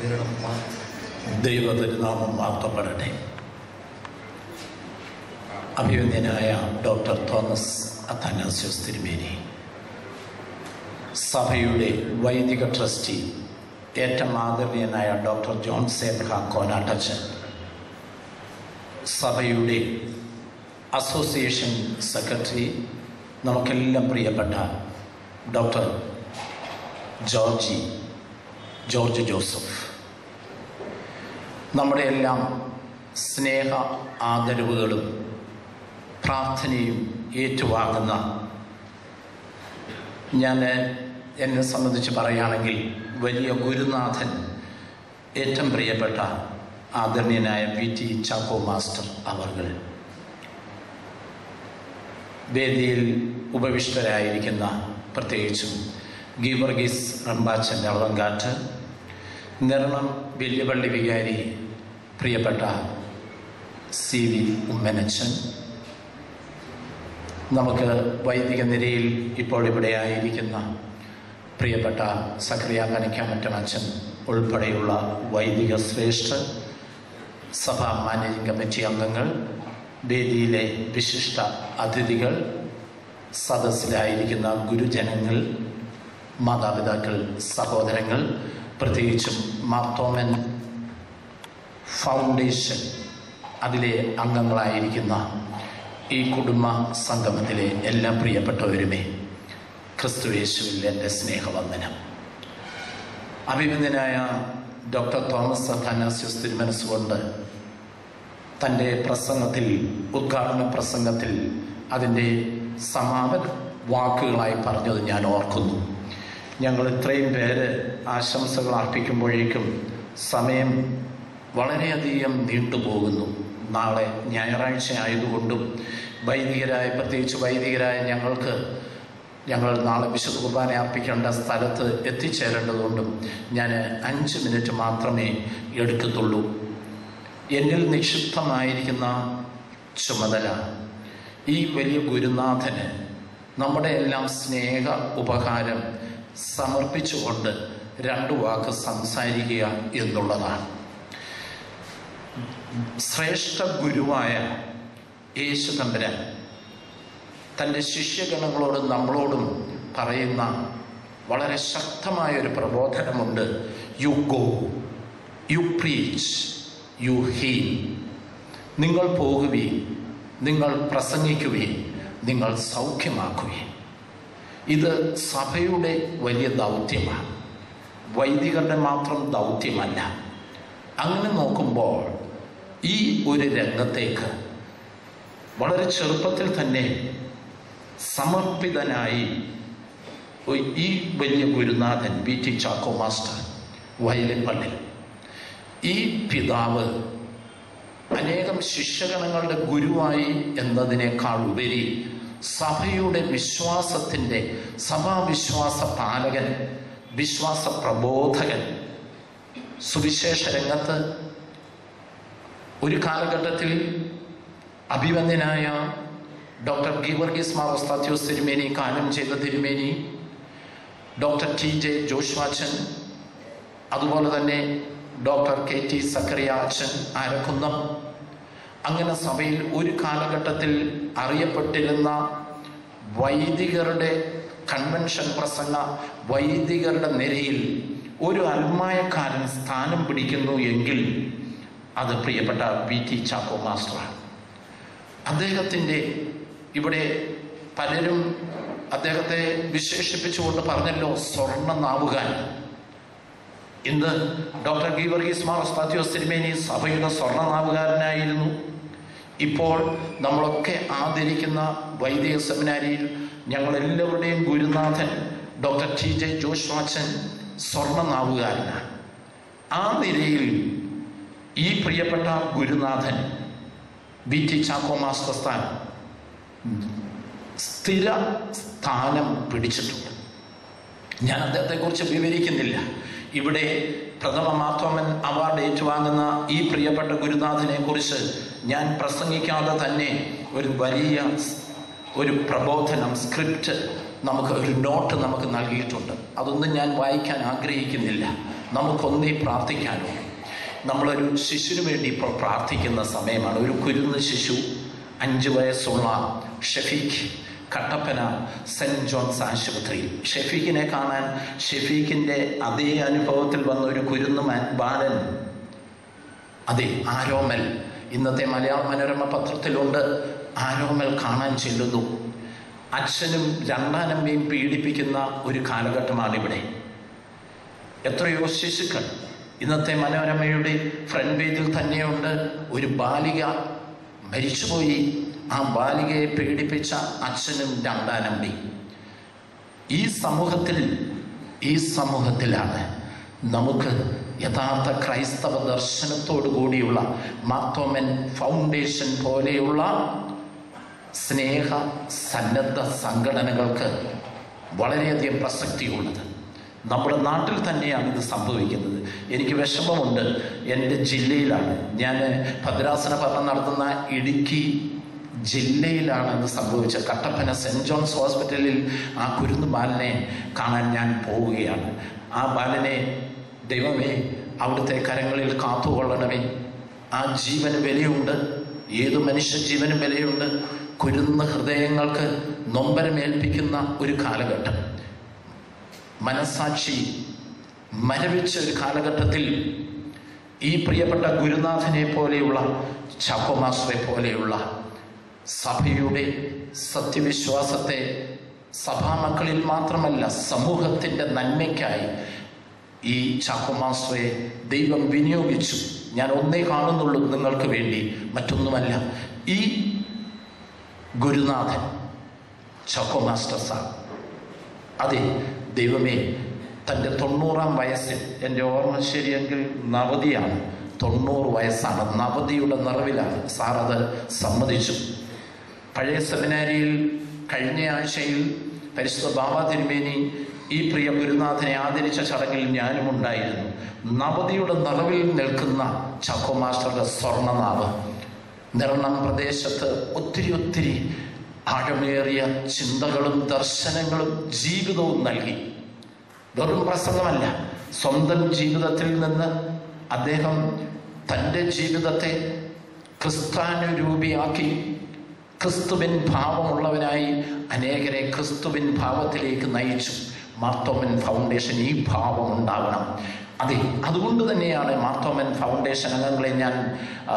ദൈവതിരുനാമം വാർത്തപ്പെടട്ടെ അഭിവന്ദ്യനായ ഡോക്ടർ തോമസ് അത്താനാസ്യോസ് തിരുമേനി സഭയുടെ വൈദിക ട്രസ്റ്റി ഏറ്റവും ആദരണീയനായ ഡോക്ടർ ജോൺ സേബ്രഹാം കോനാട്ടച്ചൻ സഭയുടെ അസോസിയേഷൻ സെക്രട്ടറി നമുക്കെല്ലാം പ്രിയപ്പെട്ട ഡോക്ടർ ജോർജി ജോർജ് ജോസഫ് നമ്മുടെ എല്ലാം സ്നേഹ ആദരവുകളും പ്രാർത്ഥനയും ഏറ്റുവാങ്ങുന്ന ഞാൻ എന്നെ സംബന്ധിച്ച് പറയുകയാണെങ്കിൽ വലിയ ഗുരുനാഥൻ ഏറ്റവും പ്രിയപ്പെട്ട ആദരണീയനായ വി ടി ചാക്കോ മാസ്റ്റർ അവർകൾ വേദിയിൽ ഉപവിഷ്ടരായിരിക്കുന്ന പ്രത്യേകിച്ചും ഗീവർഗീസ് റംബാച്ചൻ്റെ അളവങ്കാറ്റ് നിരണം വലിയപള്ളി വികാരി പ്രിയപ്പെട്ട സി വി ഉമ്മനച്ചൻ നമുക്ക് വൈദിക നിരയിൽ ഇപ്പോൾ ഇവിടെ ആയിരിക്കുന്ന പ്രിയപ്പെട്ട സക്രിയ കണിക്കാമറ്റമച്ചൻ ഉൾപ്പെടെയുള്ള വൈദിക ശ്രേഷ്ഠ സഭാ മാനേജിംഗ് കമ്മിറ്റി അംഗങ്ങൾ വേദിയിലെ വിശിഷ്ട അതിഥികൾ സദസ്സിലായിരിക്കുന്ന ഗുരുജനങ്ങൾ മാതാപിതാക്കൾ സഹോദരങ്ങൾ പ്രത്യേകിച്ചും മാർത്തോമൻ ഫൗണ്ടേഷൻ അതിലെ അംഗങ്ങളായിരിക്കുന്ന ഈ കുടുംബ സംഗമത്തിലെ എല്ലാ പ്രിയപ്പെട്ടവരുമേ ക്രിസ്തുവേശുവിൽ എൻ്റെ സ്നേഹവന്ദനം അഭിനന്ദനായ ഡോക്ടർ തോമസ് അഥാനാസ്യസ് തിരുമനസ്സുകൊണ്ട് തൻ്റെ പ്രസംഗത്തിൽ ഉദ്ഘാടന പ്രസംഗത്തിൽ അതിൻ്റെ സമാപന വാക്കുകളായി പറഞ്ഞത് ഞാൻ ഓർക്കുന്നു ഞങ്ങൾ ഇത്രയും പേര് ആശംസകൾ അർപ്പിക്കുമ്പോഴേക്കും സമയം വളരെയധികം നീണ്ടുപോകുന്നു നാളെ ഞായറാഴ്ച ആയതുകൊണ്ടും വൈദികരായ പ്രത്യേകിച്ച് വൈദികരായ ഞങ്ങൾക്ക് ഞങ്ങൾ നാളെ വിശുദ്ധ കുർബാന അർപ്പിക്കേണ്ട സ്ഥലത്ത് എത്തിച്ചേരേണ്ടതുകൊണ്ടും ഞാൻ അഞ്ച് മിനിറ്റ് മാത്രമേ എടുക്കത്തുള്ളൂ എന്നിൽ നിക്ഷിപ്തമായിരിക്കുന്ന ചുമതല ഈ വലിയ ഗുരുനാഥന് നമ്മുടെ എല്ലാം സ്നേഹ ഉപകാരം സമർപ്പിച്ചുകൊണ്ട് രണ്ടു വാക്ക് സംസാരിക്കുക എന്നുള്ളതാണ് ശ്രേഷ്ഠ ഗുരുവായ യേശു തമ്പുരാൻ തൻ്റെ ശിഷ്യഗണങ്ങളോടും നമ്മളോടും പറയുന്ന വളരെ ശക്തമായ ഒരു പ്രബോധനമുണ്ട് you go you preach you heal നിങ്ങൾ പോകുകയും നിങ്ങൾ പ്രസംഗിക്കുകയും നിങ്ങൾ സൗഖ്യമാക്കുകയും ഇത് സഭയുടെ വലിയ ദൗത്യമാണ് വൈദികരുടെ മാത്രം ദൗത്യമല്ല അങ്ങനെ നോക്കുമ്പോൾ ഈ ഒരു രംഗത്തേക്ക് വളരെ ചെറുപ്പത്തിൽ തന്നെ സമർപ്പിതനായി ഈ വലിയ ഗുരുനാഥൻ B T Chacko master Vayalipally ഈ പിതാവ് അനേകം ശിഷ്യഗണങ്ങളുടെ ഗുരുവായി എന്നതിനേക്കാൾ ഉപരി സഭയുടെ വിശ്വാസത്തിൻ്റെ സഭാവിശ്വാസ പാലകൻ വിശ്വാസ പ്രബോധകൻ സുവിശേഷ രംഗത്ത് ഒരു കാലഘട്ടത്തിൽ അഭിവന്ദ്യനായ ഡോക്ടർ ഗീവർഗീസ് മാർ ഒസ്താത്യോസ് തിരുമേനി കാലം ചെയ്ത തിരുമേനി ഡോക്ടർ ടി ജെ ജോഷ്വാച്ചൻ അതുപോലെ തന്നെ ഡോക്ടർ കെ ടി സക്കറിയ അച്ഛൻ ആരക്കുന്നം അങ്ങനെ സഭയിൽ ഒരു കാലഘട്ടത്തിൽ അറിയപ്പെട്ടിരുന്ന വൈദികരുടെ കൺവെൻഷൻ പ്രസംഗ വൈദികരുടെ നിരയിൽ ഒരു അൽമായക്കാരൻ സ്ഥാനം പിടിക്കുന്നു എങ്കിൽ അത് പ്രിയപ്പെട്ട വി ടി ചാക്കോ മാസ്റ്ററാണ് അദ്ദേഹത്തിൻ്റെ ഇവിടെ പലരും അദ്ദേഹത്തെ വിശേഷിപ്പിച്ചുകൊണ്ട് പറഞ്ഞല്ലോ സ്വർണ്ണ നാവുകാൻ ഇന്ന് ഡോക്ടർ ഗീവർഗീസ് മാർ സ്താത്യോസ് തിരുമേനി സഭയുടെ സ്വർണ്ണനാവുകാരനായിരുന്നു ഇപ്പോൾ നമ്മളൊക്കെ ആദരിക്കുന്ന വൈദിക സെമിനാരിയിൽ ഞങ്ങളെല്ലാവരുടെയും ഗുരുനാഥൻ ഡോക്ടർ ടി ജെ ജോഷ്വാച്ചൻ സ്വർണ്ണനാവുകാരനാണ് ആ നിലയിൽ ഈ പ്രിയപ്പെട്ട ഗുരുനാഥൻ ബി ടി ചാക്കോ മാസ്റ്റർ സ്ഥാനം സ്ഥിര സ്ഥാനം പിടിച്ചിട്ടുണ്ട് ഞാൻ അദ്ദേഹത്തെക്കുറിച്ച് വിവരിക്കുന്നില്ല ഇവിടെ പ്രഥമ മാത്തോമൻ അവാർഡ് ഏറ്റുവാങ്ങുന്ന ഈ പ്രിയപ്പെട്ട ഗുരുനാഥനെ കുറിച്ച് ഞാൻ പ്രസംഗിക്കാതെ തന്നെ ഒരു വലിയ ഒരു പ്രബോധനം സ്ക്രിപ്റ്റ് നമുക്ക് ഒരു നോട്ട് നമുക്ക് നൽകിയിട്ടുണ്ട് അതൊന്നും ഞാൻ വായിക്കാൻ ആഗ്രഹിക്കുന്നില്ല നമുക്കൊന്നേ പ്രാർത്ഥിക്കാനോ നമ്മളൊരു ശിശുവിന് വേണ്ടി ഇപ്പോൾ പ്രാർത്ഥിക്കുന്ന സമയമാണ് ഒരു കുരുന്ന് ശിശു അഞ്ച് വയസ്സുള്ള ഷെഫീഖ് കട്ടപ്പന സെൻറ് ജോൺസ് ആശുപത്രിയിൽ ഷെഫീഖിനെ കാണാൻ ഷെഫീഖിൻ്റെ അതേ അനുഭവത്തിൽ വന്ന ഒരു കുരുന്ന് മാ- ബാലൻ അതെ ആരോമൽ ഇന്നത്തെ മലയാള മനോരമ പത്രത്തിലുണ്ട് ആരോമൽ കാണാൻ ചെല്ലുന്നു അച്ഛനും രണ്ടാനമ്മയും പീഡിപ്പിക്കുന്ന ഒരു കാലഘട്ടമാണിവിടെ എത്രയോ ശിശുക്കൾ ഇന്നത്തെ മനോരമയുടെ ഫ്രണ്ട് പേജിൽ തന്നെയുണ്ട് ഒരു ബാലിക മരിച്ചുപോയി ആ ബാലികയെ പീഡിപ്പിച്ച അച്ഛനും രണ്ടാനമ്മയും ഈ സമൂഹത്തിൽ ഈ സമൂഹത്തിലാണ് നമുക്ക് യഥാർത്ഥ ക്രൈസ്തവ ദർശനത്തോടു കൂടിയുള്ള മാത്തോമൻ ഫൗണ്ടേഷൻ പോലെയുള്ള സ്നേഹ സന്നദ്ധ സംഘടനകൾക്ക് വളരെയധികം പ്രസക്തിയുള്ളത് നമ്മുടെ നാട്ടിൽ തന്നെയാണ് ഇത് സംഭവിക്കുന്നത് എനിക്ക് വിഷമമുണ്ട് എൻ്റെ ജില്ലയിലാണ് ഞാൻ ഭദ്രാസന പഠനം നടത്തുന്ന ഇടുക്കി ജില്ലയിലാണ് ഇത് സംഭവിച്ചത് കട്ടപ്പന സെൻറ് ജോൺസ് ഹോസ്പിറ്റലിൽ ആ കുരുന്ന് ബാലനെ കാണാൻ ഞാൻ പോവുകയാണ് ആ ബാലനെ ദൈവമേ അവിടുത്തെ കരങ്ങളിൽ കാത്തുകൊള്ളണമേ ആ ജീവന് വിലയുണ്ട് ഏതു മനുഷ്യ ജീവനും വിലയുണ്ട് കുരുന്ന ഹൃദയങ്ങൾക്ക് നൊമ്പരമേൽപ്പിക്കുന്ന ഒരു കാലഘട്ടം മനസാക്ഷി മരവിച്ച ഒരു കാലഘട്ടത്തിൽ ഈ പ്രിയപ്പെട്ട ഗുരുനാഥനെ പോലെയുള്ള ചാക്കോമാസ്റ്ററെ പോലെയുള്ള സഭയുടെ സത്യവിശ്വാസത്തെ സഭാമക്കളിൽ മാത്രമല്ല സമൂഹത്തിൻ്റെ നന്മയ്ക്കായി ഈ ചാക്കോമാസ്റ്ററെ ദൈവം വിനിയോഗിച്ചു ഞാൻ ഒന്നേ കാണുന്നുള്ളൂ നിങ്ങൾക്ക് വേണ്ടി മറ്റൊന്നുമല്ല ഈ ഗുരുനാഥൻ ചാക്കോ മാസ്റ്റർ സാർ അതെ ദൈവമേ തൻ്റെ തൊണ്ണൂറാം വയസ്സിൽ എൻ്റെ ഓർമ്മ ശരിയെങ്കിൽ നവതിയാണ് തൊണ്ണൂറ് വയസ്സാണ് നവതിയുടെ നിറവിലാണ് സാർ അത് സമ്മതിച്ചു പഴയ സെമിനാരിയിൽ കഴിഞ്ഞ ആഴ്ചയിൽ പരിശുദ്ധ ബാബ തിരുമേനി ഈ പ്രിയ ഗുരുനാഥനെ ആദരിച്ച ചടങ്ങിൽ ഞാനും ഉണ്ടായിരുന്നു നവതിയുടെ നിറവിൽ നിൽക്കുന്ന ചക്കോ മാസ്റ്ററുടെ സ്വർണ്ണനാവ് നിറണം പ്രദേശത്ത് ഒത്തിരി ഒത്തിരി ആഴമേറിയ ചിന്തകളും ദർശനങ്ങളും ജീവിതവും നൽകി വെറും പ്രസംഗമല്ല സ്വന്തം ജീവിതത്തിൽ നിന്ന് അദ്ദേഹം തൻ്റെ ജീവിതത്തെ ക്രിസ്താനുരൂപിയാക്കി ക്രിസ്തുവിൻ ഭാവമുള്ളവനായി അനേകരെ ക്രിസ്തുവിൻ ഭാവത്തിലേക്ക് നയിച്ചു മാർത്തോമൻ ഫൗണ്ടേഷൻ ഈ ഭാവം ഉണ്ടാവണം അതെ അതുകൊണ്ട് തന്നെയാണ് മാർത്തോമൻ ഫൗണ്ടേഷൻ അംഗങ്ങളെ ഞാൻ ആ,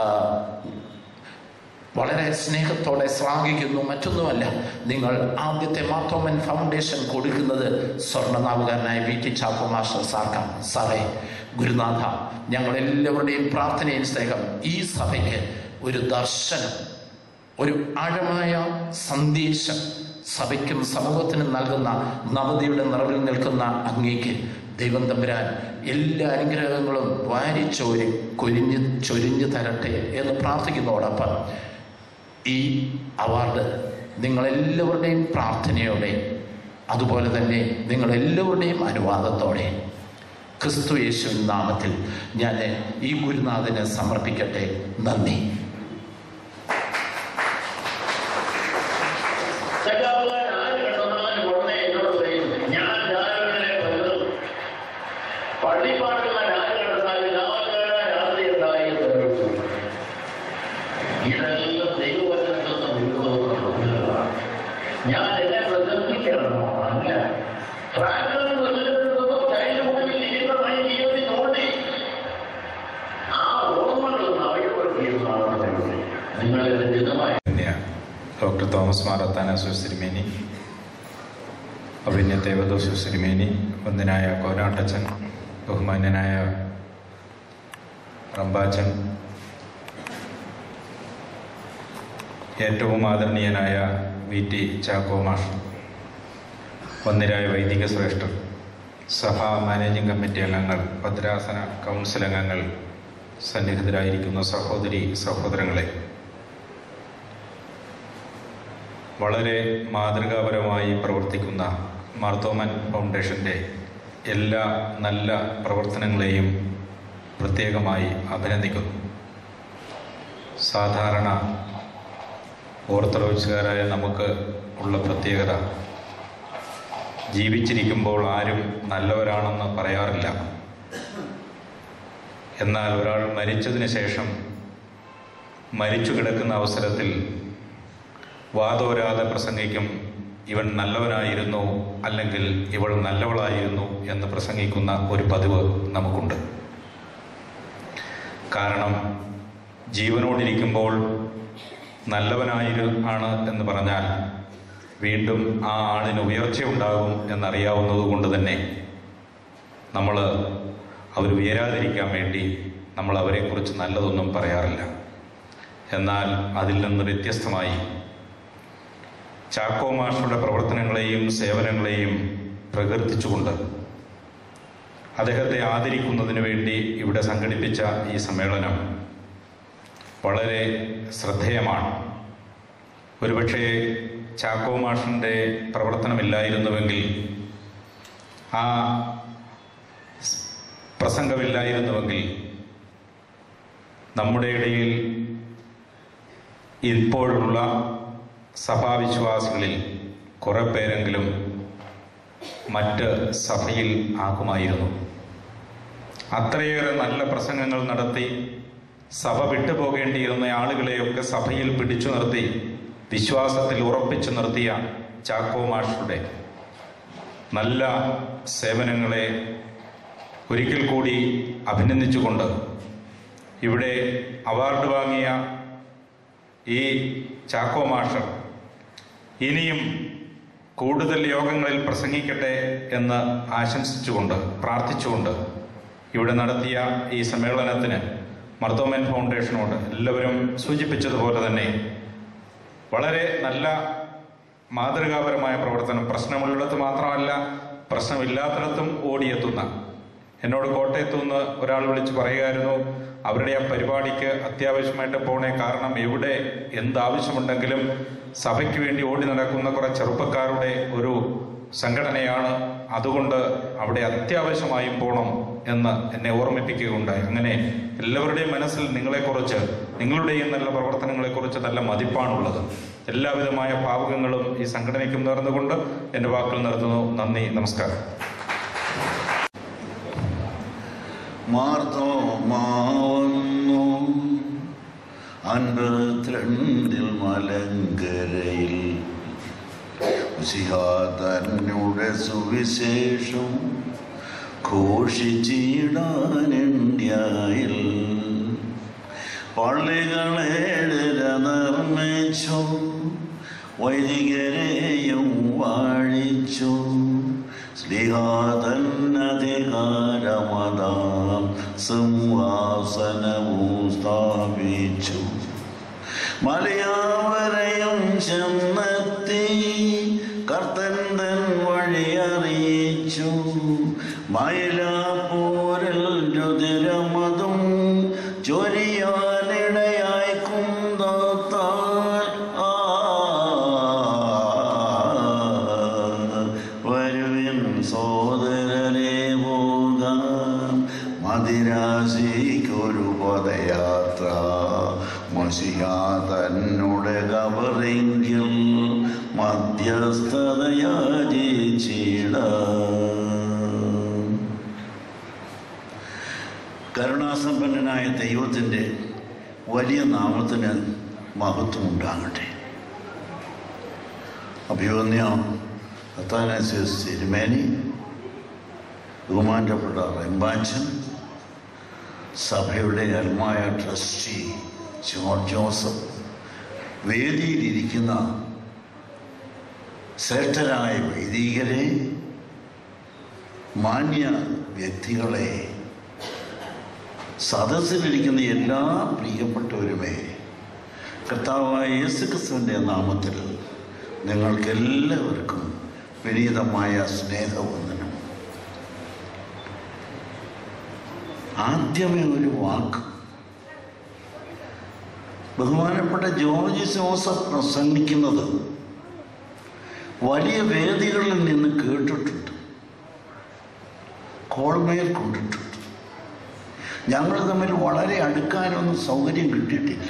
വളരെ സ്നേഹത്തോടെ ശ്ലാഘിക്കുന്നു മറ്റൊന്നുമല്ല നിങ്ങൾ ആദ്യത്തെ മാത്തോമൻ ഫൗണ്ടേഷൻ കൊടുക്കുന്നത് സ്വർണ്ണനാവുകാരനായ വി ടി ചാക്കോ മാസ്റ്റർ സാർക്കാണ് സാറേ ഗുരുനാഥ ഞങ്ങളെല്ലാവരുടെയും പ്രാർത്ഥനയും സ്നേഹം ഈ സഭയ്ക്ക് ഒരു ദർശനം ഒരു ആഴമായ സന്ദേശം സഭയ്ക്കും സമൂഹത്തിനും നൽകുന്ന നവതിയുടെ നിറവിൽ നിൽക്കുന്ന അങ്ങേക്ക് ദൈവം തമ്പുരാൻ എല്ലാ അനുഗ്രഹങ്ങളും വാരിച്ചോരി കൊരിഞ്ഞ് ചൊരിഞ്ഞു തരട്ടെ എന്ന് പ്രാർത്ഥിക്കുന്നതോടൊപ്പം ഈ അവാർഡ് നിങ്ങളെല്ലാവരുടെയും പ്രാർത്ഥനയോടെ അതുപോലെ തന്നെ നിങ്ങളെല്ലാവരുടെയും അനുവാദത്തോടെ ക്രിസ്തു യേശുവിൻ നാമത്തിൽ ഞാൻ ഈ ഗുരുനാഥന് സമർപ്പിക്കട്ടെ നന്ദി സഖാവുകാരൻ ആര് കണ്ടെന്നാലും ഉടനെ എന്നോട് പറയും ഞാൻ രാവിലെ വന്നത് പള്ളിപ്പാട്ടുകാരൻ ആര് കണ്ടെന്നാലും രാവിലെ രാത്രി ഉണ്ടായി എന്ന് പറയും. ഇതെല്ലാം ദൈവവചനത്തിൽ നിന്ന് ഉൾക്കൊള്ളുന്നതാണ്. ഞാൻ എന്നെ പ്രശംസിക്കണമോ അല്ല ഫ്രാൻസിൽ പ്രസിഡന്റ് ചൈനമുമ്പിൽ ജീവിതമായി ജീവിതത്തിൽ നോണ്ടി ആ ഓർമ്മകൾ നവീകരിക്കുന്നതാണ് നിങ്ങളുടെ ജിതമായി തന്നെയാണ് ഡോക്ടർ തോമസ് മാർ അത്താനാസു സിരിമേനി അഭിന്യ ദേവദോസു സിരിമേനി ഒന്നിനായ കോനാട്ടച്ചൻ ബഹുമാന്യനായ റമ്പാച്ചൻ ഏറ്റവും ആദരണീയനായ വി ടി ചാക്കോ മാഷ് ഒന്നിരായ വൈദിക ശ്രേഷ്ഠർ സഭാ മാനേജിംഗ് കമ്മിറ്റി അംഗങ്ങൾ ഭദ്രാസന കൗൺസിൽ അംഗങ്ങൾ സന്നിഹിതരായിരിക്കുന്ന സഹോദരി സഹോദരങ്ങളെ വളരെ മാതൃകാപരമായി പ്രവർത്തിക്കുന്ന മാർത്തോമൻ ഫൗണ്ടേഷൻ്റെ എല്ലാ നല്ല പ്രവർത്തനങ്ങളെയും പ്രത്യേകമായി അഭിനന്ദിക്കുന്നു സാധാരണ ഓർത്തഡോക്സുകാരായ നമുക്ക് ഉള്ള പ്രത്യേകത ജീവിച്ചിരിക്കുമ്പോൾ ആരും നല്ലവരാണെന്ന് പറയാറില്ല എന്നാൽ ഒരാൾ മരിച്ചതിന് ശേഷം മരിച്ചു കിടക്കുന്ന അവസരത്തിൽ വാദോരാതെ പ്രസംഗിക്കും ഇവൻ നല്ലവനായിരുന്നു അല്ലെങ്കിൽ ഇവൾ നല്ലവളായിരുന്നു എന്ന് പ്രസംഗിക്കുന്ന ഒരു പതിവ് നമുക്കുണ്ട് കാരണം ജീവനോടിരിക്കുമ്പോൾ നല്ലവനായിരു ആണ് എന്ന് പറഞ്ഞാൽ വീണ്ടും ആ ആളിന് ഉയർച്ചയുണ്ടാകും എന്നറിയാവുന്നത് കൊണ്ട് തന്നെ നമ്മൾ അവർ ഉയരാതിരിക്കാൻ വേണ്ടി നമ്മൾ അവരെക്കുറിച്ച് നല്ലതൊന്നും പറയാറില്ല എന്നാൽ അതിൽ നിന്ന് വ്യത്യസ്തമായി ചാക്കോ മാഷയുടെ പ്രവർത്തനങ്ങളെയും സേവനങ്ങളെയും പ്രകീർത്തിച്ചുകൊണ്ട് അദ്ദേഹത്തെ ആദരിക്കുന്നതിന് വേണ്ടി ഇവിടെ സംഘടിപ്പിച്ച ഈ സമ്മേളനം വളരെ ശ്രദ്ധേയമാണ് ഒരുപക്ഷെ ചാക്കോ മാഷിൻ്റെ പ്രവർത്തനമില്ലായിരുന്നുവെങ്കിൽ ആ സ് പ്രസംഗമില്ലായിരുന്നുവെങ്കിൽ നമ്മുടെ ഇടയിൽ ഇപ്പോഴുള്ള സഭാവിശ്വാസികളിൽ കുറെ പേരെങ്കിലും മറ്റ് സഭയിൽ ആക്കുമായിരുന്നു അത്രയേറെ നല്ല പ്രസംഗങ്ങൾ നടത്തി സഭ വിട്ടുപോകേണ്ടിയിരുന്ന ആളുകളെയൊക്കെ സഭയിൽ പിടിച്ചു നിർത്തി വിശ്വാസത്തിൽ ഉറപ്പിച്ചു നിർത്തിയ ചാക്കോ മാഷുടെ നല്ല സേവനങ്ങളെ ഒരിക്കൽ കൂടി അഭിനന്ദിച്ചുകൊണ്ട് ഇവിടെ അവാർഡ് വാങ്ങിയ ഈ ചാക്കോ മാഷർ ഇനിയും കൂടുതൽ യോഗങ്ങളിൽ പ്രസംഗിക്കട്ടെ എന്ന് ആശംസിച്ചുകൊണ്ട് പ്രാർത്ഥിച്ചുകൊണ്ട് ഇവിടെ നടത്തിയ ഈ സമ്മേളനത്തിന് മർത്തോമൻ ഫൗണ്ടേഷനോട് എല്ലാവരും സൂചിപ്പിച്ചതുപോലെ തന്നെ വളരെ നല്ല മാതൃകാപരമായ പ്രവർത്തനം പ്രശ്നമുള്ളിടത്ത് മാത്രമല്ല പ്രശ്നമില്ലാത്തിടത്തും ഓടിയെത്തുന്ന എന്നോട് കോട്ടയത്തു നിന്ന് ഒരാൾ വിളിച്ച് പറയുമായിരുന്നു അവരുടെ ആ പരിപാടിക്ക് അത്യാവശ്യമായിട്ട് പോണേ കാരണം എവിടെ എന്താവശ്യമുണ്ടെങ്കിലും സഭയ്ക്ക് വേണ്ടി ഓടി നടക്കുന്ന കുറെ ചെറുപ്പക്കാരുടെ ഒരു സംഘടനയാണ് അതുകൊണ്ട് അവിടെ അത്യാവശ്യമായും പോകണം എന്ന് എന്നെ ഓർമ്മിപ്പിക്കുകയുണ്ടായി അങ്ങനെ എല്ലാവരുടെയും മനസ്സിൽ നിങ്ങളെക്കുറിച്ച് നിങ്ങളുടെയും നല്ല പ്രവർത്തനങ്ങളെക്കുറിച്ച് നല്ല മതിപ്പാണുള്ളത് എല്ലാവിധമായ ഭാവുകങ്ങളും ഈ സംഘടനയ്ക്കും നേർന്നുകൊണ്ട് എൻ്റെ വാക്കുകൾ നിർത്തുന്നു നന്ദി നമസ്കാരം മാർത്തോമാവുന്നു അൻപത്തിരണ്ടിൽ മലങ്കരയിൽ തന്നുടെ സുവിശേഷം ഘോഷിച്ചിടാനെണ്ടിയായിൽ പള്ളികളേഴര നിർമ്മിച്ചു വൈദികരെയും വാഴിച്ചു ശ്രീഹാതന്നധികാരമതാം സിംഹാസനവും സ്ഥാപിച്ചു മലയാവരെയും ചെന്നെത്തി കർത്തൻ തൻ വഴി അറിയിച്ചു മയിലാപ്പൂരിൽ രുതിരമതും ചൊരിയാനിടയായി കുന്തത്താൽ ആ വരുവിൻ സോദരനെ പോകാം മദിരാശിക്കൊരു പദയാത്ര മസിഹ തന്നുടെ കബറെങ്കിൽ മധ്യസ്ഥതയാചിച്ചിട കരുണാസമ്പന്നനായ ദൈവത്തിൻ്റെ വലിയ നാമത്തിന് മഹത്വം ഉണ്ടാകട്ടെ അഭിവന്യ അത്താനസിയസ് തിരുമേനി ബഹുമാനപ്പെട്ട റെമ്പാച്ചൻ സഭയുടെ അൽമായ ട്രസ്റ്റി ജോർജ് ജോസഫ് വേദിയിലിരിക്കുന്ന ശ്രേഷ്ഠരായ വൈദികരെ മാന്യ വ്യക്തികളെ സദസ്സിലിരിക്കുന്ന എല്ലാ പ്രിയപ്പെട്ടവരുമേ കർത്താവായ യേശു ക്രിസ്തുവിൻ്റെ നാമത്തിൽ നിങ്ങൾക്കെല്ലാവർക്കും വിനീതമായ സ്നേഹവന്ദനം ആദ്യമേ ഒരു വാക്ക് ബഹുമാനപ്പെട്ട ജോർജ് ജോസഫ് പ്രസംഗിക്കുന്നത് വലിയ വേദികളിൽ നിന്ന് കേട്ടിട്ടുണ്ട് കോൾമേൽ കൊണ്ടിട്ടുണ്ട് ഞങ്ങൾ തമ്മിൽ വളരെ അടുക്കാനൊന്നും സൗകര്യം കിട്ടിയിട്ടില്ല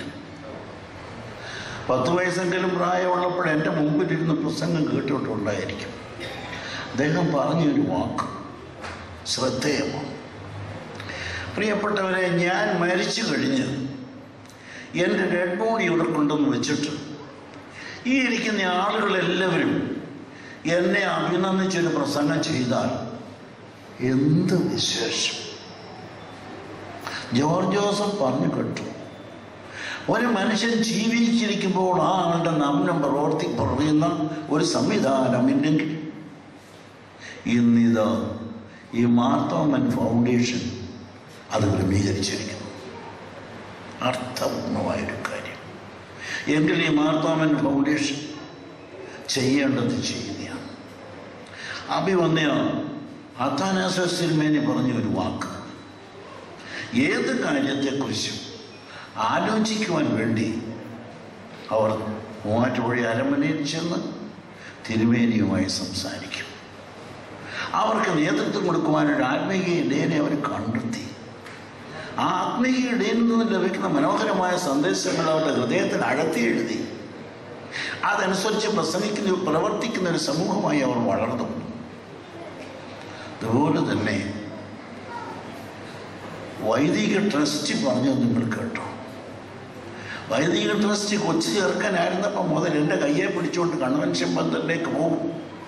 പത്ത് വയസ്സെങ്കിലും പ്രായമുള്ളപ്പോൾ എൻ്റെ മുമ്പിലിരുന്ന് പ്രസംഗം കേട്ടിട്ടുണ്ടായിരിക്കും അദ്ദേഹം പറഞ്ഞൊരു വാക്ക് ശ്രദ്ധേയമാണ് പ്രിയപ്പെട്ടവരെ ഞാൻ മരിച്ചു കഴിഞ്ഞ് എൻ്റെ ഡെഡ് ബോഡി ഇവിടെ കൊണ്ടുവന്ന് വെച്ചിട്ട് ഈ ഇരിക്കുന്ന ആളുകളെല്ലാവരും എന്നെ അഭിനന്ദിച്ചൊരു പ്രസംഗം ചെയ്താൽ എന്ത് വിശേഷം ജോർജ് ജോസഫ് പറഞ്ഞു കേട്ടു ഒരു മനുഷ്യൻ ജീവിച്ചിരിക്കുമ്പോൾ ആ ആളുടെ നാമനം പ്രവർത്തി പറയുന്ന ഒരു സംവിധാനം ഇല്ലെങ്കിൽ ഇന്നിതാ ഈ മാർത്തോമൻ ഫൗണ്ടേഷൻ അത് ക്രമീകരിച്ചിരിക്കുന്നു അർത്ഥപൂർണമായൊരു കാര്യം എങ്കിൽ ഈ മാർത്തോമൻ ഫൗണ്ടേഷൻ ചെയ്യേണ്ടത് ചെയ്യുകയാണ് അഭിവന്യ അത്താനാസിൽമേനി പറഞ്ഞ ഒരു വാക്ക് ഏത് കാര്യത്തെക്കുറിച്ചും ആലോചിക്കുവാൻ വേണ്ടി അവർ മൂവാറ്റുപുഴ അരമനയിൽ ചെന്ന് തിരുമേനിയുമായി സംസാരിക്കും അവർക്ക് നേതൃത്വം കൊടുക്കുവാനൊരു ആത്മീയ ഇടയനെ അവർ കണ്ടെത്തി ആ ആത്മീയ ഇടയിൽ നിന്ന് ലഭിക്കുന്ന മനോഹരമായ സന്ദേശങ്ങൾ അവരുടെ ഹൃദയത്തിൽ അഴത്തി എഴുതി അതനുസരിച്ച് പ്രസംഗിക്കുന്ന പ്രവർത്തിക്കുന്ന ഒരു സമൂഹമായി അവർ വളർന്നു അതുപോലെ തന്നെ വൈദിക ട്രസ്റ്റ് പറഞ്ഞത് നിങ്ങൾ കേട്ടോ വൈദിക ട്രസ്റ്റ് കൊച്ചു ചേർക്കാനായിരുന്നപ്പോൾ മുതൽ എൻ്റെ കയ്യെ പിടിച്ചുകൊണ്ട് കൺവെൻഷൻ പന്തലിലേക്ക് പോകും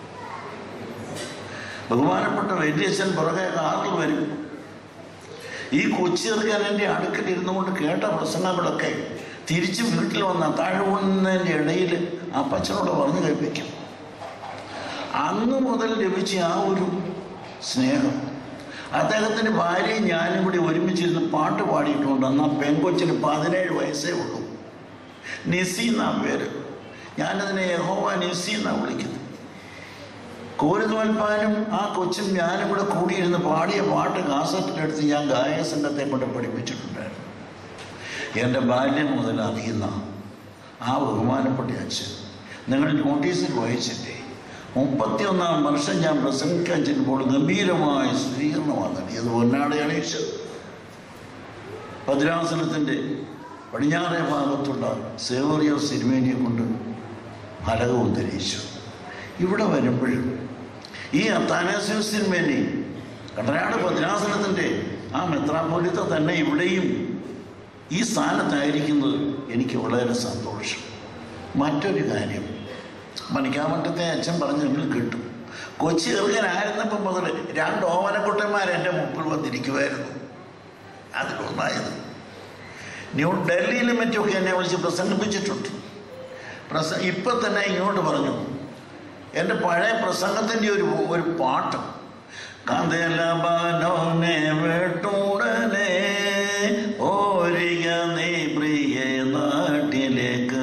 ബഹുമാനപ്പെട്ട വൈദ്യച്ഛൻ പുറകെ കാറിൽ വരും ഈ കൊച്ചു ചെറുക്കാൻ എൻ്റെ അടുക്കൽ ഇരുന്നുകൊണ്ട് കേട്ട പ്രസംഗങ്ങളൊക്കെ തിരിച്ച് വീട്ടിൽ വന്ന താഴ്വുന്നതിൻ്റെ ഇടയിൽ അപ്പച്ചനോട് പറഞ്ഞു കേൾപ്പിക്കും അന്ന് മുതൽ ലഭിച്ച ആ ഒരു സ്നേഹം അദ്ദേഹത്തിൻ്റെ ഭാര്യയും ഞാനും കൂടി ഒരുമിച്ചിരുന്ന് പാട്ട് പാടിയിട്ടുണ്ട് അന്ന് ആ പെൺകൊച്ചിന് പതിനേഴ് വയസ്സേ ഉള്ളൂ നിസി എന്നാ പേര് ഞാനതിനെ യഹോവ നിസി എന്നാണ് വിളിക്കുന്നത് കോരുതോൽപ്പാനും ആ കൊച്ചും ഞാനും കൂടെ കൂടിയിരുന്ന് പാടിയ പാട്ട് കാസറ്റിലെടുത്ത് ഞാൻ ഗായക സംഘത്തെ കൊണ്ട് പഠിപ്പിച്ചിട്ടുണ്ടായിരുന്നു എൻ്റെ ബാല്യം മുതൽ അറിയുന്ന ആ ബഹുമാനപ്പെട്ട അച്ഛൻ നിങ്ങൾ നോട്ടീസിൽ വായിച്ചിട്ടേ മുപ്പത്തിയൊന്നാം വർഷം ഞാൻ പ്രസംഗിക്കാൻ ചെല്ലുമ്പോൾ ഗംഭീരമായ സ്വീകരണമാണ് നൽകിയത് പൊന്നാടയാണ് ഈശ്വർ ഭദ്രാസനത്തിൻ്റെ പടിഞ്ഞാറേ ഭാഗത്തുള്ള സേവറിയോ സിനിമേനിയെ കൊണ്ട് ഫലകവും ധരിച്ചു ഇവിടെ വരുമ്പോഴും ഈ അത്താനാസ്യോ സിനിമേനി കടനാട് ഭദ്രാസനത്തിൻ്റെ ആ മെത്രാപോലിത്ത തന്നെ ഇവിടെയും ഈ സ്ഥാനത്തായിരിക്കുന്നത് എനിക്ക് വളരെ സന്തോഷം മറ്റൊരു കാര്യം മണിക്കാമറ്റത്തെ അച്ഛൻ പറഞ്ഞു നിങ്ങൾ കിട്ടും കൊച്ചി ചെറുക്കനായിരുന്നപ്പം മുതൽ രണ്ട് ഓമനക്കുട്ടന്മാർ എൻ്റെ മുമ്പിൽ വന്നിരിക്കുമായിരുന്നു അതിലൊന്നായത് ന്യൂ ഡൽഹിയിലും മറ്റുമൊക്കെ എന്നെ വിളിച്ച് പ്രസംഗിപ്പിച്ചിട്ടുണ്ട് പ്രസ ഇപ്പം തന്നെ ഇങ്ങോട്ട് പറഞ്ഞു എൻ്റെ പഴയ പ്രസംഗത്തിൻ്റെ ഒരു ഒരു പാട്ട് കഥലബാനോനെ വെട്ടുടനെ ഓരിക നീ പ്രിയ നാട്ടിലേക്ക്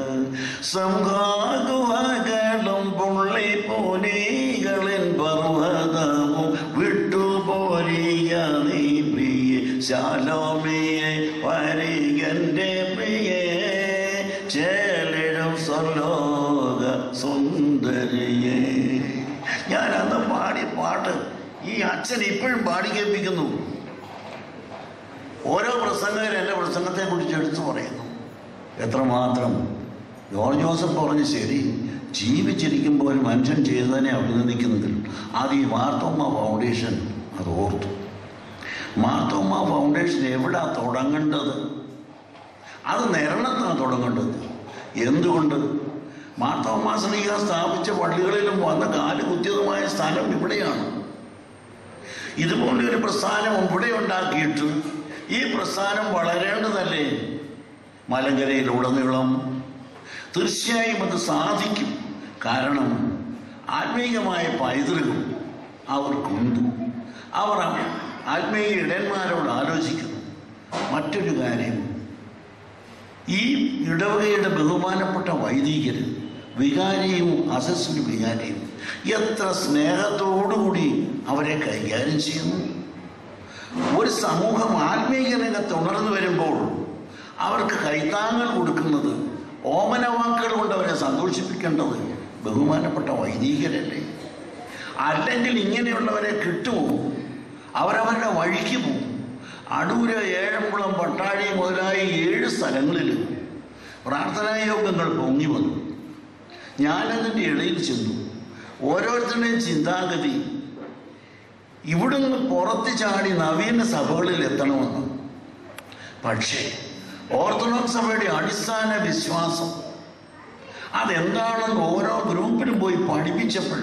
സംഘാകുഹകളും പുള്ളിപ്പൂലികളിൻ പർവ്വതവും വിട്ടുപോരിക നീ പ്രിയ ശാലോമിയെ വരികൻ്റെ പ്രിയേ ചേലിടും സ്വലോക സുന്ദരിയേ ഞാൻ അന്ന് പാടിയ പാട്ട് ഈ അച്ഛൻ ഇപ്പോഴും പാടി കേൾപ്പിക്കുന്നു ഓരോ പ്രസംഗകരും എൻ്റെ പ്രസംഗത്തെ കുറിച്ച് എടുത്തു പറയുന്നു എത്രമാത്രം ജോർജ് ജോസഫ് പറഞ്ഞു ശരി ജീവിച്ചിരിക്കുമ്പോൾ ഒരു മനുഷ്യൻ ചെയ്തതിനെ അഭിനന്ദിക്കുന്നെങ്കിൽ അത് ഈ മാർത്തോമ്മ ഫൗണ്ടേഷൻ അത് ഓർത്തു മാർത്തോമ്മ ഫൗണ്ടേഷൻ എവിടാ തുടങ്ങേണ്ടത് അത് നിരണത്താണ് തുടങ്ങേണ്ടത് എന്തുകൊണ്ട് മാർത്തോമ്മ സ്ത്രീക സ്ഥാപിച്ച പള്ളികളിലും വന്ന കാലുകുത്തിയതുമായ സ്ഥലം ഇവിടെയാണ് ഇതുപോലെ ഒരു പ്രസ്ഥാനം ഇവിടെ ഉണ്ടാക്കിയിട്ട് ഈ പ്രസ്ഥാനം വളരേണ്ടതല്ലേ മലങ്കരയിലുടനീളം തീർച്ചയായും അത് സാധിക്കും കാരണം ആത്മീയമായ പൈതൃകം അവർക്കുണ്ട് അവർ ആത്മീയ ഇടയന്മാരോട് ആലോചിക്കുന്നു മറ്റൊരു കാര്യം ഈ ഇടവകയുടെ ബഹുമാനപ്പെട്ട വൈദികർ വികാരിയും അസസ്സിന് വികാരിയും എത്ര സ്നേഹത്തോടുകൂടി അവരെ കൈകാര്യം ചെയ്യുന്നു ഒരു സമൂഹം ആത്മീയ രംഗത്ത് ഉണർന്നു വരുമ്പോൾ അവർക്ക് കൈത്താങ്ങൽ കൊടുക്കുന്നത് ഓമന വാക്കുകൾ കൊണ്ട് അവരെ സന്തോഷിപ്പിക്കേണ്ടത് ബഹുമാനപ്പെട്ട വൈദികരല്ലേ അല്ലെങ്കിൽ ഇങ്ങനെയുള്ളവരെ കിട്ടുമോ അവരവരുടെ വഴിക്ക് പോകും അടൂര് ഏഴംകുളം പട്ടാഴി മുതലായ ഏഴ് സ്ഥലങ്ങളിൽ പ്രാർത്ഥനാ യോഗങ്ങൾ പൊങ്ങി വന്നു ഞാനതിൻ്റെ ഇടയിൽ ചെന്നു ഓരോരുത്തരുടെയും ചിന്താഗതി ഇവിടുന്ന് പുറത്ത് ചാടി നവീന സഭകളിൽ എത്തണമെന്ന് പക്ഷേ ഓർത്തഡോക്സ് സഭയുടെ അടിസ്ഥാന വിശ്വാസം അതെന്താണെന്ന് ഓരോ ഗ്രൂപ്പിലും പോയി പഠിപ്പിച്ചപ്പോൾ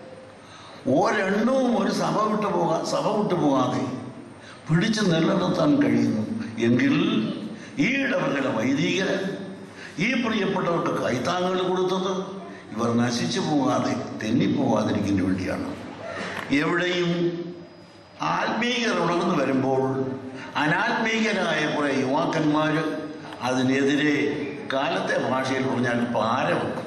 ഒരെണ്ണവും ഒരു സഭ വിട്ടു പോകാ സഭ വിട്ടു പോകാതെ പിടിച്ചു നിലനിർത്താൻ കഴിയുന്നു എങ്കിൽ ഈ ഇടവകല വൈദികര് ഈ പ്രിയപ്പെട്ടവർക്ക് കൈത്താങ്ങുകൾ കൊടുത്തത് ഇവർ നശിച്ചു പോകാതെ തെന്നിപ്പോകാതിരിക്കാൻ വേണ്ടിയാണ് എവിടെയും ആത്മീയർ ഉണർന്നു വരുമ്പോൾ അനാത്മീയരായ കുറെ യുവാക്കന്മാർ അതിനെതിരെ കാലത്തെ ഭാഷയിൽ പറഞ്ഞാൽ പാര വെക്കും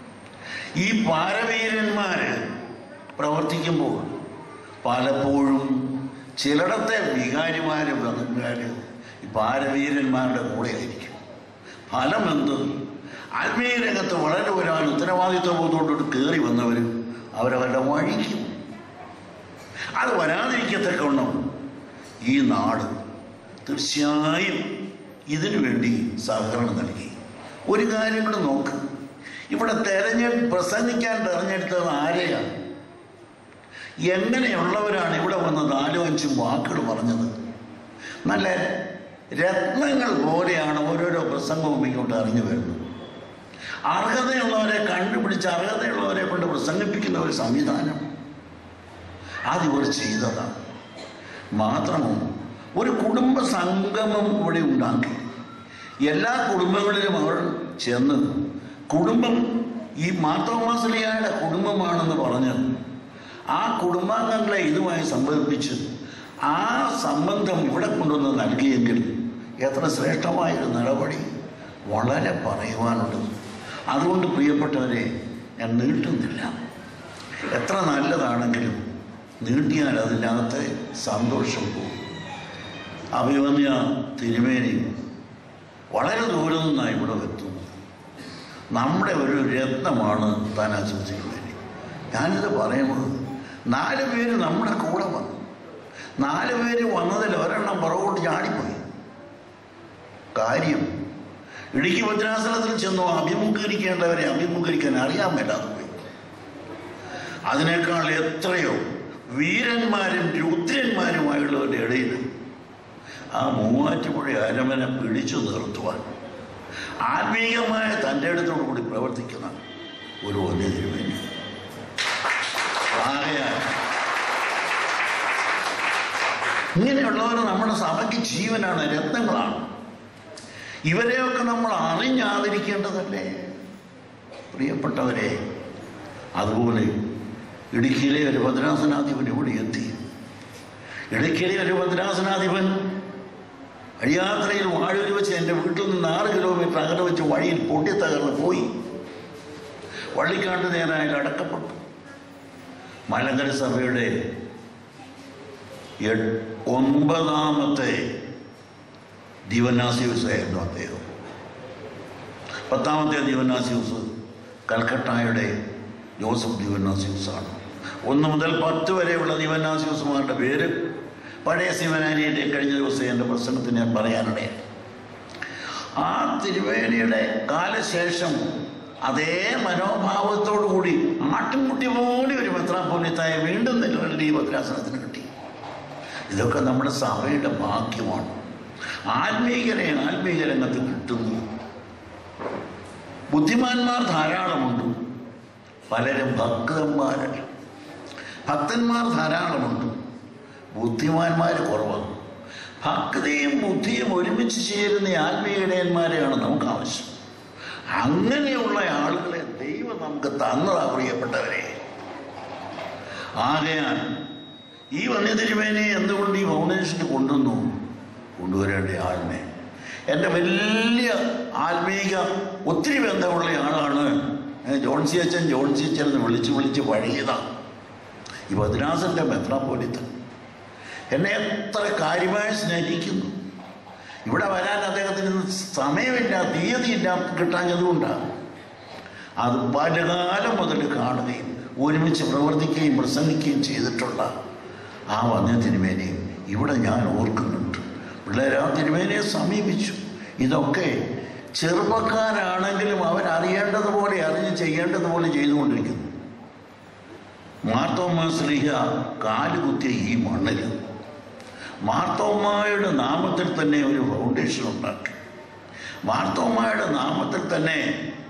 ഈ പാരവീരന്മാര് പ്രവർത്തിക്കുമ്പോൾ പലപ്പോഴും ചിലയിടത്തെ വികാരിമാരും വന്നക്കാര് ഈ പാരവീരന്മാരുടെ കൂടെ ആയിരിക്കും ഫലം എന്ത് ആത്മീയ രംഗത്ത് വളരെ വരാൻ ഉത്തരവാദിത്വബോധത്തോട് കയറി വന്നവർ അവരവരുടെ വഴിക്കും അത് വരാതിരിക്കത്തക്കവണ്ണം ഈ നാട് തീർച്ചയായും ഇതിനു വേണ്ടി സഹകരണം നൽകി ഒരു കാര്യം കൂടെ നോക്ക് ഇവിടെ തെരഞ്ഞെ പ്രസംഗിക്കാൻ തെരഞ്ഞെടുത്തത് ആരെയാണ് എങ്ങനെയുള്ളവരാണ് ഇവിടെ വന്ന് നാലും അഞ്ചും വാക്കുകൾ പറഞ്ഞത് നല്ല രത്നങ്ങൾ പോലെയാണ് ഓരോരോ പ്രസംഗവും ഇങ്ങോട്ട് അറിഞ്ഞു വരുന്നത് അർഹതയുള്ളവരെ കണ്ടുപിടിച്ച് അർഹതയുള്ളവരെ കൊണ്ട് പ്രസംഗിപ്പിക്കുന്ന ഒരു സംവിധാനം അതിവർ ചെയ്തതാണ് മാത്രമോ ഒരു കുടുംബ സംഗമം ഇവിടെ ഉണ്ടാക്കി എല്ലാ കുടുംബങ്ങളിലും അവർ ചെന്ന് കുടുംബം ഈ മാത്തോമാസലിയായുടെ കുടുംബമാണെന്ന് പറഞ്ഞ് ആ കുടുംബാംഗങ്ങളെ ഇതുമായി സംബന്ധിച്ച് ആ സംബന്ധം ഇവിടെ കൊണ്ടുവന്ന് നൽകിയെങ്കിൽ എത്ര ശ്രേഷ്ഠമായൊരു നടപടി വളരെ പറയുവാനുണ്ട് അതുകൊണ്ട് പ്രിയപ്പെട്ടവരെ ഞാൻ നീട്ടുന്നില്ല എത്ര നല്ലതാണെങ്കിലും നീട്ടിയാൽ അതിനകത്തെ സന്തോഷം പോകും അഭിമന്യ തിരുമേനി വളരെ ദൂരം നിന്നാണ് ഇവിടെ എത്തുന്നത് നമ്മുടെ ഒരു രത്നമാണ് താൻ തിരുമേനി ഞാനിത് പറയുന്നത് നാല് പേര് നമ്മുടെ കൂടെ വന്നു നാല് പേര് വന്നതിൽ ഒരെണ്ണം പുറകോട്ട് ചാടിപ്പോയി കാര്യം ഇടുക്കി ഭദ്രാസനത്തിൽ ചെന്നു അഭിമുഖീകരിക്കേണ്ടവരെ അഭിമുഖീകരിക്കാൻ അറിയാൻ മേലാതെ പോയി അതിനേക്കാൾ എത്രയോ വീരന്മാരും രുദ്രന്മാരുമായുള്ളവരുടെ ഇടയിൽ ആ മൂവാറ്റുപുഴ അരമനെ പിടിച്ചു നിർത്തുവാൻ ആത്മീയമായ തൻ്റെ അടുത്തോടു കൂടി പ്രവർത്തിക്കുന്ന ഒരു വലിയ തിരുമേനി ആകയാൽ ഇങ്ങനെയുള്ളവർ നമ്മുടെ സഭയ്ക്ക് ജീവനാണ് രത്നങ്ങളാണ് ഇവരെയൊക്കെ നമ്മൾ അറിഞ്ഞാതിരിക്കേണ്ടതല്ലേ പ്രിയപ്പെട്ടവരെ അതുപോലെ ഇടുക്കിയിലെ ഒരു ഭദ്രാസനാധിപൻ ഇവിടെ എത്തി ഇടുക്കിയിലെ ഒരു ഭദ്രാസനാധിപൻ വഴിയാത്രയിൽ വാഴൂർ വെച്ച് എൻ്റെ വീട്ടിൽ നിന്ന് ആറ് കിലോമീറ്റർ അകലെ വെച്ച് വഴിയിൽ പൊട്ടിത്തകർന്ന് പോയി വള്ളിക്കാട്ട് നേരായാൽ അടക്കപ്പെട്ടു മലങ്കര സഭയുടെ എ- ഒമ്പതാമത്തെ ദിവനാസ്യൂസായിരുന്നു അദ്ദേഹം പത്താമത്തെ ദിവനാസ്യൂസ് കൽക്കട്ടായുടെ ജോസഫ് ദിവനാസ്യൂസാണ് ഒന്ന് മുതൽ പത്ത് വരെയുള്ള ദിവനാസ്യൂസുമാരുടെ പേര് പഴയ ശിവനാനിയുടെ കഴിഞ്ഞ ദിവസം എൻ്റെ പ്രസംഗത്തിന് ഞാൻ പറയാനിടയാണ് ആ തിരുവേലിയുടെ കാലശേഷം അതേ മനോഭാവത്തോടു കൂടി ആട്ടിൻകുട്ടി പോലെ ഒരു മെത്രാപ്പോലിത്തായ വീണ്ടും നിലവിൽ ഈ ഭദ്രാസനത്തിന് കിട്ടി ഇതൊക്കെ നമ്മുടെ സഭയുടെ ഭാഗ്യമാണ് ആത്മീകരെ ആത്മീക രംഗത്ത് കിട്ടുന്നു ബുദ്ധിമാന്മാർ ധാരാളമുണ്ട് പലരും ഭക്തന്മാരല്ല ഭക്തന്മാർ ധാരാളമുണ്ട് ബുദ്ധിമാന്മാർ കുറവാണ് ഭക്തിയും ബുദ്ധിയും ഒരുമിച്ച് ചേരുന്ന ആത്മീയടയന്മാരെയാണ് നമുക്ക് ആവശ്യം അങ്ങനെയുള്ള ആളുകളെ ദൈവം നമുക്ക് തന്നതാ പ്രിയപ്പെട്ടവരെ ആകയാൽ ഈ വന്യതിരുമേനെ എന്തുകൊണ്ട് ഈ ഫൗണ്ടേഷന് കൊണ്ടുവന്നു കൊണ്ടുവരേണ്ട ആളിനെ എൻ്റെ വലിയ ആത്മീക ഒത്തിരി ബന്ധമുള്ള ആളാണ് ഏ, ജോൺസി അച്ഛൻ ജോൺസി അച്ഛൻ എന്ന് വിളിച്ച് വിളിച്ച് പഴയതാണ് ഈ ബദ്രാസൻ്റെ മെത്രാപ്പോലിത്തൻ എന്നെ എത്ര കാര്യമായി സ്നേഹിക്കുന്നു ഇവിടെ വരാൻ അദ്ദേഹത്തിന് സമയമില്ല തീയതിയില്ല കിട്ടാഞ്ഞതുകൊണ്ടാണ് അത് പലകാലം മുതൽ കാണുകയും ഒരുമിച്ച് പ്രവർത്തിക്കുകയും പ്രസംഗിക്കുകയും ചെയ്തിട്ടുള്ള ആ വന്യ തിരുമേനയും ഇവിടെ ഞാൻ ഓർക്കുന്നുണ്ട് പിള്ളേർ ആ തിരുമേനയെ സമീപിച്ചു ഇതൊക്കെ ചെറുപ്പക്കാരാണെങ്കിലും അവരറിയേണ്ടതുപോലെ അറിഞ്ഞ് ചെയ്യേണ്ടതുപോലെ ചെയ്തുകൊണ്ടിരിക്കുന്നു മാർത്തോമ്മ സ്ലീഹ കാലുകുത്തിയ ഈ മണ്ണിൽ മാർത്തോമ്മയുടെ നാമത്തിൽ തന്നെ ഒരു ഫൗണ്ടേഷൻ ഉണ്ടാക്കി മാർത്തോമ്മയുടെ നാമത്തിൽ തന്നെ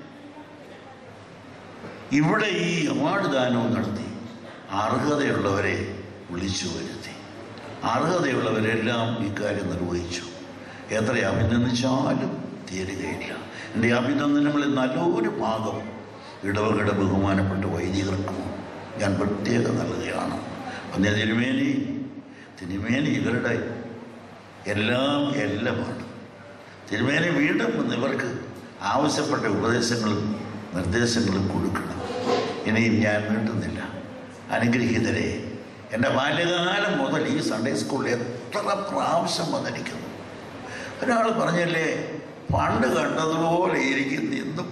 ഇവിടെ ഈ അവാർഡ് ദാനവും നടത്തി അർഹതയുള്ളവരെ വിളിച്ചു വരുത്തി അർഹതയുള്ളവരെല്ലാം ഇക്കാര്യം നിർവഹിച്ചു എത്ര അഭിനന്ദിച്ചാലും തീരുകയില്ല എൻ്റെ അഭിനന്ദനങ്ങളിൽ നല്ലൊരു ഭാഗം ഇടവകയുടെ ബഹുമാനപ്പെട്ട വൈദികർക്കും ഞാൻ പ്രത്യേകം നൽകുകയാണ് അന്നേ തിരുമേനി തിരുമേനി ഇവരുടെ എല്ലാം എല്ലാമാണ് തിരുമേനി വീണ്ടും വന്ന് ഇവർക്ക് ആവശ്യപ്പെട്ട ഉപദേശങ്ങളും നിർദ്ദേശങ്ങളും കൊടുക്കണം ഇനിയും ഞാൻ നീട്ടുന്നില്ല അനുഗ്രഹീതരെ എൻ്റെ ബാല്യകാലം മുതൽ ഈ സൺഡേ സ്കൂളിൽ എത്ര പ്രാവശ്യം വന്നിരിക്കുന്നു ഒരാൾ പറഞ്ഞല്ലേ പണ്ട് കണ്ടതുപോലെ ഇരിക്കുന്നു എന്നും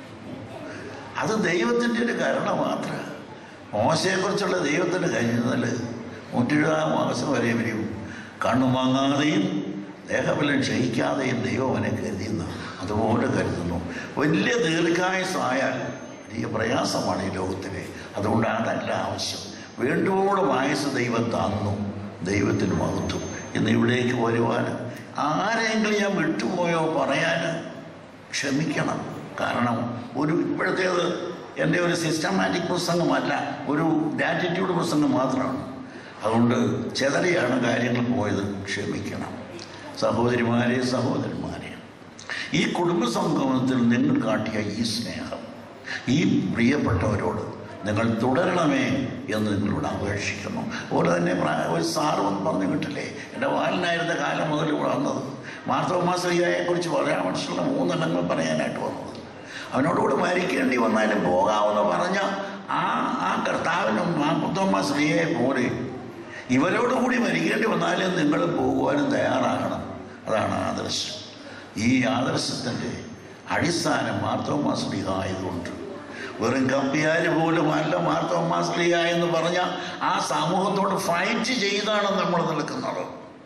അത് ദൈവത്തിൻ്റെ ഒരു കരുണ മാത്രമാണ് മോശയെക്കുറിച്ചുള്ള ദൈവത്തിൻ്റെ കരുതൽ നൂറ്റിരുപതാം മാസം വരെ വരും കണ്ണു വാങ്ങാതെയും ദേഹബലം ക്ഷയിക്കാതെയും ദൈവം അവനെ കരുതുന്നു അതുപോലെ കരുതുന്നു വലിയ ദീർഘായുസായാൽ വലിയ പ്രയാസമാണ് ഈ ലോകത്തിലെ അതുകൊണ്ട് അതല്ല ആവശ്യം വേണ്ടുവോളം ആയുസ് ദൈവം തന്നു ദൈവത്തിന് മഹത്വം ഇന്ന് ഇവിടേക്ക് വരുവാൻ ആരെങ്കിലും ഞാൻ വിട്ടുപോയോ പറയാൻ ക്ഷമിക്കണം കാരണം ഒരു ഇപ്പോഴത്തേത് എൻ്റെ ഒരു സിസ്റ്റമാറ്റിക് പ്രസംഗമല്ല ഒരു ഗ്രാറ്റിറ്റ്യൂഡ് പ്രസംഗം മാത്രമാണ് അതുകൊണ്ട് ചെതറിയാണ് കാര്യങ്ങൾ പോയത് ക്ഷമിക്കണം സഹോദരിമാരെ സഹോദരന്മാരെ ഈ കുടുംബ സംഗമത്തിൽ നിങ്ങൾ കാട്ടിയ ഈ സ്നേഹം ഈ പ്രിയപ്പെട്ടവരോട് നിങ്ങൾ തുടരണമേ എന്ന് നിങ്ങളോട് അപേക്ഷിക്കുന്നു അതുപോലെ തന്നെ പ്രായ- ഒരു സാറ് വന്ന് പറഞ്ഞു കിട്ടില്ലേ എൻ്റെ വാലിനായിരുന്ന കാലം മുതൽ ഇവിടെ വന്നത് മാർത്തോമാശ്രീയെ കുറിച്ച് പരാമർശമുള്ള മൂന്നെണ്ണങ്ങൾ പറയാനായിട്ട് വന്നത് അവനോടുകൂടെ മരിക്കേണ്ടി വന്നാലും പോകാമെന്ന് പറഞ്ഞ ആ ആ കർത്താവിനും മാർത്തോമാ സ്ത്രീയെ പോലെ ഇവരോടുകൂടി മരിക്കേണ്ടി വന്നാലും നിങ്ങൾ പോകുവാനും തയ്യാറാകണം അതാണ് ആദർശം ഈ ആദർശത്തിൻ്റെ അടിസ്ഥാനം മാർത്തോമാസ്ലിഹ ആയതുകൊണ്ട് വെറും കമ്പിയാര് പോലും അല്ല മാർത്തോമാസ്ലിഹ എന്ന് പറഞ്ഞ ആ സമൂഹത്തോട് ഫൈറ്റ് ചെയ്താണ് നമ്മൾ നിൽക്കുന്നത്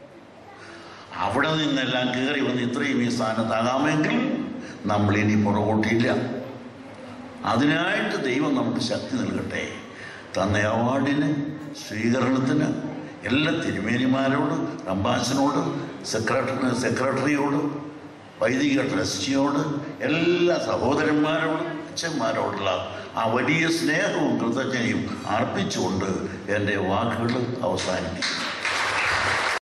അവിടെ നിന്നെല്ലാം കയറി വന്ന് ഇത്രയും ഈ സ്ഥാനത്താകാമെങ്കിൽ നമ്മൾ ഇനി പുറകോട്ടില്ല അതിനായിട്ട് ദൈവം നമുക്ക് ശക്തി നൽകട്ടെ തന്ന അവാർഡിന് സ്വീകരണത്തിന് എല്ലാ തിരുമേനിമാരോട് റംബാസിനോട് സെക്രട്ടറി സെക്രട്ടറിയോട് വൈദിക ട്രസ്റ്റിയോട് എല്ലാ സഹോദരന്മാരോടും അച്ഛന്മാരോടുള്ള ആ വലിയ സ്നേഹവും കൃതജ്ഞതയും അർപ്പിച്ചുകൊണ്ട് എൻ്റെ വാക്കുകൾ അവസാനിപ്പിക്കുന്നു